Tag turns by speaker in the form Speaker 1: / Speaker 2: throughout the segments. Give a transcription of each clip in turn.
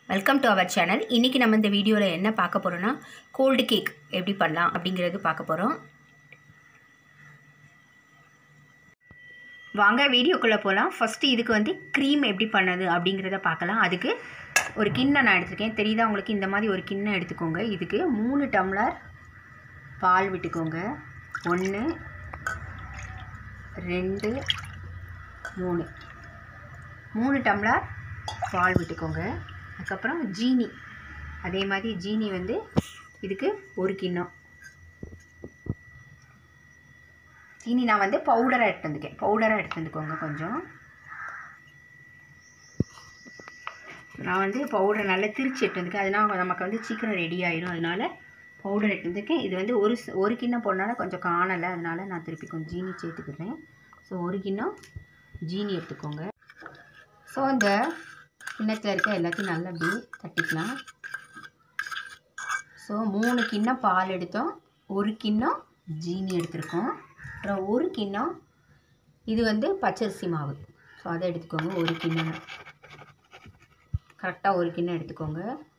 Speaker 1: welcome to our channel இன்றைக்கி நம்ம இந்த வீடியோவில் என்ன பார்க்க போகிறோன்னா கோல்டு கேக் எப்படி பண்ணலாம் அப்படிங்கிறது பார்க்க போகிறோம் வாங்க வீடியோக்குள்ளே போகலாம் ஃபஸ்ட்டு இதுக்கு வந்து க்ரீம் எப்படி பண்ணது அப்படிங்கிறத பார்க்கலாம் அதுக்கு ஒரு கிண்ணம் நான் எடுத்துருக்கேன் தெரியுதா உங்களுக்கு இந்த மாதிரி ஒரு கிண்ணம் எடுத்துக்கோங்க இதுக்கு மூணு டம்ளர் பால் விட்டுக்கோங்க ஒன்று ரெண்டு மூணு மூணு டம்ளர் பால் விட்டுக்கோங்க அதுக்கப்புறம் ஜீனி அதே மாதிரி ஜீனி வந்து இதுக்கு ஒரு கிண்ணம் ஜீனி நான் வந்து பவுடராக எடுத்து வந்துக்கேன் பவுடராக எடுத்து வந்துக்கோங்க கொஞ்சம் நான் வந்து பவுடர் நல்லா திரிச்சு எடுத்து வந்துக்கேன் அதனால் நமக்கு வந்து சீக்கிரம் ரெடி ஆயிடும் அதனால் பவுடர் எடுத்து வந்துருக்கேன் இது வந்து ஒரு ஸ்- ஒரு கிண்ணம் போடனால கொஞ்சம் காணலை அதனால் நான் திருப்பி கொஞ்சம் ஜீனி சேர்த்துக்கிறேன் ஸோ ஒரு கிண்ணம் ஜீனி எடுத்துக்கோங்க ஸோ இந்த கிண்ணத்தில் இருக்க எல்லாத்தையும் நல்லா அப்படி தட்டிக்கலாம் ஸோ மூணு கிண்ணம் பால் எடுத்தோம் ஒரு கிண்ணம் ஜீனி எடுத்திருக்கோம் அப்புறம் ஒரு கிண்ணம் இது வந்து பச்சரிசி மாவு ஸோ அதை எடுத்துக்கோங்க ஒரு கிண்ணம் கரெக்டாக ஒரு கிண்ணம் எடுத்துக்கோங்க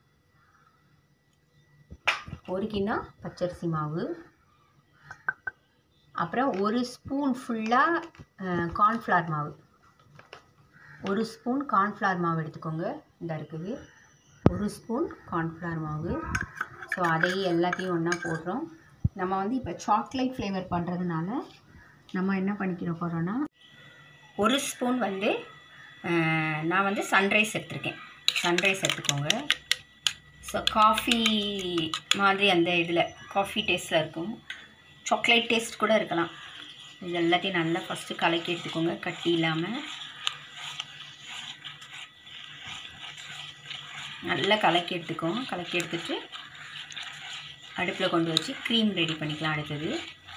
Speaker 1: ஒரு கிண்ணம் பச்சரிசி மாவு அப்புறம் ஒரு ஸ்பூன் ஃபுல்லாக கார்ன்ஃப்ளவர் மாவு ஒரு ஸ்பூன் கார்ன்ஃப்ளவர் மாவு எடுத்துக்கோங்க இந்த இருக்குது ஒரு ஸ்பூன் கார்ன்ஃப்ளவர் மாவு ஸோ அதையும் எல்லாத்தையும் ஒன்றா போடுறோம் நம்ம வந்து இப்போ சாக்லேட் ஃப்ளேவர் பண்ணுறதுனால நம்ம என்ன பண்ணிக்கிற போகிறோன்னா ஒரு ஸ்பூன் வந்து அஹ், நான் வந்து சன்ரைஸ் எடுத்திருக்கேன் சன்ரைஸ் எடுத்துக்கோங்க ஸோ காஃபி மாதிரி அந்த இதில் காஃபி டேஸ்ட்டில் இருக்கும் சாக்லேட் டேஸ்ட் கூட இருக்கலாம் இது எல்லாத்தையும் நல்லா ஃபஸ்ட்டு கலக்கி எடுத்துக்கோங்க கட்டி இல்லாமல் நல்லா கலக்கி எடுத்துக்கோங்க கலக்கி எடுத்துட்டு அடுப்பில் கொண்டு வச்சு க்ரீம் ரெடி பண்ணிக்கலாம் அடுத்தது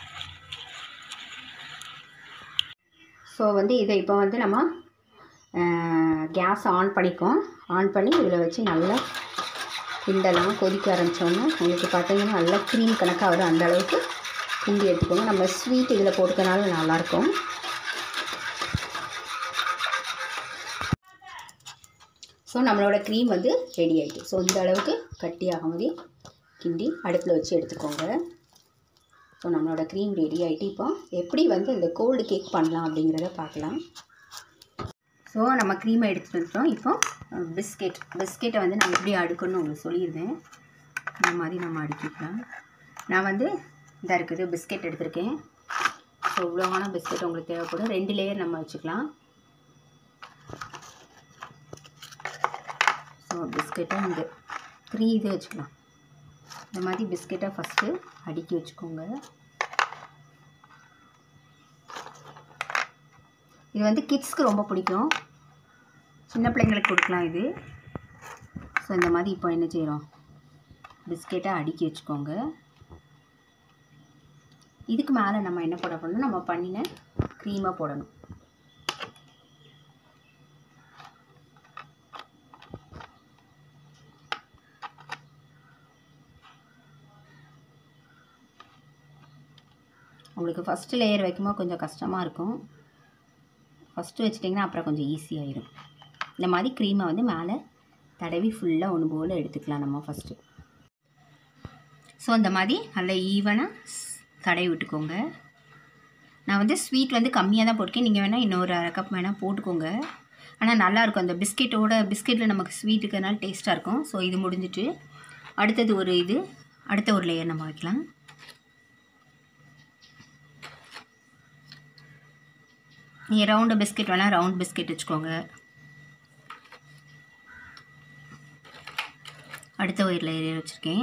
Speaker 1: ஸோ வந்து இதை இப்போ வந்து நம்ம கேஸ் ஆன் பண்ணிக்கோம் ஆன் பண்ணி இதில் வச்சு நல்லா கிண்டலாம் கொதிக்க ஆரம்பித்தோன்னா உங்களுக்கு பார்த்தீங்கன்னா நல்லா க்ரீம் கணக்காக வரும் அந்த அளவுக்கு கிண்டி எடுத்துக்கோங்க நம்ம ஸ்வீட் இதில் போட்டுக்கனால நல்லாயிருக்கும் ஸோ நம்மளோட க்ரீம் வந்து ரெடி ஆகிட்டு ஸோ இந்த அளவுக்கு கட்டி ஆகும்போதே கிண்டி அடுப்பில் வச்சு எடுத்துக்கோங்க ஸோ நம்மளோட க்ரீம் ரெடி ஆகிட்டு இப்போ எப்படி வந்து இந்த கோல்டு கேக் பண்ணலாம் அப்படிங்கிறத பார்க்கலாம் ஸோ நம்ம க்ரீமை எடுத்துகிட்டு வந்துட்டோம் இப்போ பிஸ்கெட் பிஸ்கெட்டை வந்து நான் எப்படி அடுக்கணும்னு உங்களுக்கு சொல்லியிருந்தேன் இந்த மாதிரி நம்ம அடுக்கிக்கலாம் நான் வந்து இந்த இருக்குது பிஸ்கெட் எடுத்திருக்கேன் ஸோ இவ்வளோவான பிஸ்கெட் உங்களுக்கு தேவைப்படும் ரெண்டு லேயர் நம்ம வச்சுக்கலாம் ஸோ பிஸ்கெட்டை இந்த த்ரீ இது வச்சுக்கலாம் இந்த மாதிரி பிஸ்கெட்டை ஃபஸ்ட்டு அடுக்கி வச்சுக்கோங்க இது வந்து கிட்ஸ்க்கு ரொம்ப பிடிக்கும் சின்ன பிள்ளைங்களுக்கு கொடுக்கலாம் இது ஸோ இந்த மாதிரி இப்போ என்ன செய்கிறோம் பிஸ்கெட்டை அடுக்கி வச்சுக்கோங்க இதுக்கு மேலே நம்ம என்ன போட போடணும் நம்ம பண்ணின க்ரீமாக போடணும் உங்களுக்கு ஃபஸ்ட்டு லேயர் வைக்கும்போது கொஞ்சம் கஷ்டமாக இருக்கும் ஃபஸ்ட்டு வச்சிட்டிங்கன்னா அப்புறம் கொஞ்சம் ஈஸியாயிடும் இந்த மாதிரி க்ரீமை வந்து மேலே தடவி ஃபுல்லாக ஒன்று போல் எடுத்துக்கலாம் நம்ம ஃபஸ்ட்டு ஸோ இந்த மாதிரி நல்லா ஈவனாக தடவி விட்டுக்கோங்க நான் வந்து ஸ்வீட் வந்து கம்மியாக தான் போட்டிருக்கேன் நீங்கள் வேணால் இன்னொரு அரை கப் வேணால் போட்டுக்கோங்க ஆனால் நல்லாயிருக்கும் அந்த பிஸ்கெட்டோட பிஸ்கெட்டில் நமக்கு ஸ்வீட் இருக்கிறதுனால டேஸ்ட்டாக இருக்கும் ஸோ இது முடிஞ்சிட்டு அடுத்தது ஒரு இது அடுத்த ஒரு லேயர் நம்ம வைக்கலாம் நீங்கள் ரவுண்டு பிஸ்கெட் வேணால் ரவுண்ட் பிஸ்கெட் வச்சுக்கோங்க அடுத்த ஒரு லேயர் வச்சுருக்கேன்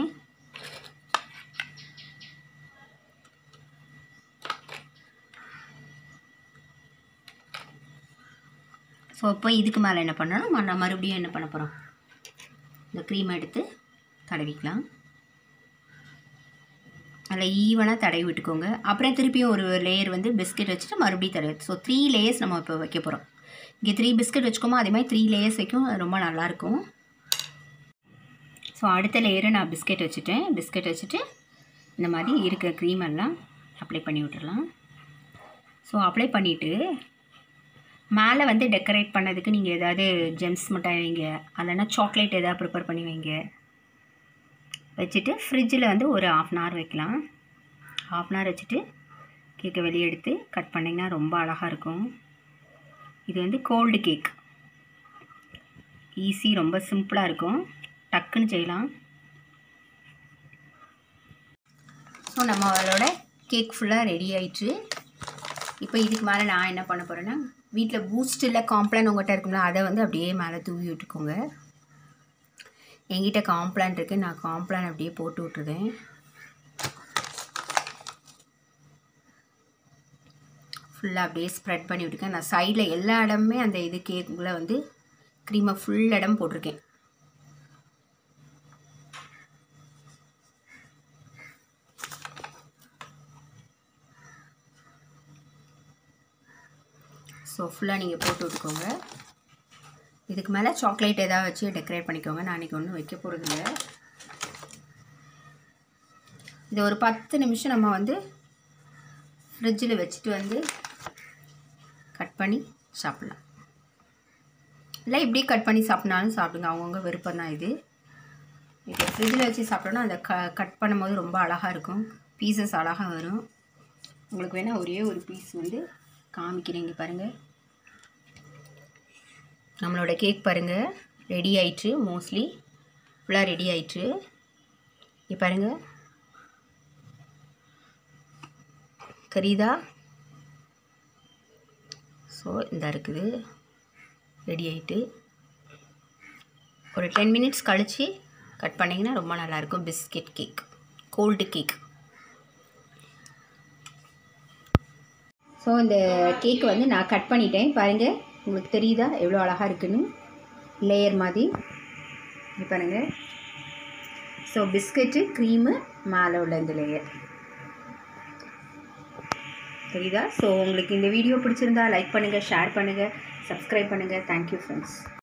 Speaker 1: ஸோ இப்போ இதுக்கு மேலே என்ன பண்ணணும் நம்ம மறுபடியும் என்ன பண்ண போகிறோம் இந்த க்ரீமை எடுத்து தடவிக்கலாம் அதில் ஈவனாக தடவி விட்டுக்கோங்க அப்புறம் திருப்பியும் ஒரு லேயர் வந்து பிஸ்கெட் வச்சுட்டு மறுபடியும் தடவி ஸோ த்ரீ லேயர்ஸ் நம்ம இப்போ வைக்க போகிறோம் இங்கே த்ரீ பிஸ்கெட் வச்சுக்கோமோ அதே மாதிரி த்ரீ லேயர்ஸ் வைக்கும் அது ரொம்ப நல்லாயிருக்கும் ஸோ அடுத்த லேயரை நான் பிஸ்கெட் வச்சுட்டேன் பிஸ்கெட் வச்சுட்டு இந்த மாதிரி இருக்க க்ரீம் எல்லாம் அப்ளை பண்ணி விட்டுறலாம் ஸோ அப்ளை பண்ணிவிட்டு மேலே வந்து டெக்கரேட் பண்ணதுக்கு நீங்கள் ஏதாவது ஜெம்ஸ் மிட்டாய் வைங்க இல்லைன்னா சாக்லேட் எதாவது ப்ரிப்பேர் பண்ணி வைங்க வச்சுட்டு ஃப்ரிட்ஜில் வந்து ஒரு ஆஃப் அன் ஹவர் வைக்கலாம் ஆஃப் அன் ஹவர் வச்சுட்டு கேக்கை வெளியே எடுத்து கட் பண்ணிங்கன்னா ரொம்ப அழகாக இருக்கும் இது வந்து கோல்டு கேக் ஈஸி ரொம்ப சிம்பிளாக இருக்கும் டக்குன்னு செய்யலாம் ஸோ நம்மளோட கேக் ஃபுல்லாக ரெடி ஆயிடுச்சு இப்போ இதுக்கு மேலே நான் என்ன பண்ண போகிறேன்னா வீட்டில் பூஸ்ட் இல்லை காம்ப்ளான் உங்கள்கிட்ட இருக்கும்ல அதை வந்து அப்படியே மேலே தூவி விட்டுக்கோங்க என்கிட்ட காம்ப்ளான் இருக்குது நான் காம்ப்ளான் அப்படியே போட்டு விட்டுருதேன் ஃபுல்லாக அப்படியே ஸ்ப்ரெட் பண்ணி விட்டுருக்கேன் நான் சைடில் எல்லா இடமுமே அந்த இது கேக்குள்ளே வந்து க்ரீமை ஃபுல் இடம் போட்டிருக்கேன் ஸோ ஃபுல்லாக நீங்கள் போட்டு விட்டுக்கோங்க இதுக்கு மேலே சாக்லேட் எதாவது வச்சு டெக்கரேட் பண்ணிக்கோங்க நான் இன்றைக்கி ஒன்றும் வைக்க போகிறதில்ல இது ஒரு பத்து நிமிஷம் நம்ம வந்து ஃப்ரிட்ஜில் வச்சுட்டு வந்து கட் பண்ணி சாப்பிட்லாம் இல்லை இப்படி கட் பண்ணி சாப்பிட்னாலும் சாப்பிடுங்க அவங்கவுங்க விருப்பம் தான் இது இப்போ ஃப்ரிட்ஜில் வச்சு சாப்பிட்டோன்னா அந்த க கட் பண்ணும்போது ரொம்ப அழகாக இருக்கும் பீசஸ் அழகாக வரும் உங்களுக்கு வேணால் ஒரே ஒரு பீஸ் வந்து காமிக்கிறீங்க பாருங்கள் நம்மளோட கேக் பாருங்கள் ரெடி ஆயிற்று மோஸ்ட்லி ஃபுல்லாக ரெடி ஆயிற்று இங்கே பாருங்கள் தெரியுதா ஸோ இந்த இருக்குது ரெடி ஆயிட்டு ஒரு டென் மினிட்ஸ் கழித்து கட் பண்ணிங்கன்னா ரொம்ப நல்லாயிருக்கும் biscuit cake cold cake so இந்த கேக் வந்து நான் கட் பண்ணிட்டேன் பாருங்கள் உங்களுக்கு தெரியுதா எவ்வளோ அழகாக இருக்குன்னு லேயர் மாதிரி இது பாருங்கள் ஸோ பிஸ்கெட்டு க்ரீமு மேலே உள்ள இந்த லேயர் தெரியுதா ஸோ உங்களுக்கு இந்த வீடியோ பிடிச்சிருந்தா லைக் பண்ணுங்கள் ஷேர் பண்ணுங்கள் சப்ஸ்கிரைப் பண்ணுங்கள் தேங்க்யூ ஃப்ரெண்ட்ஸ்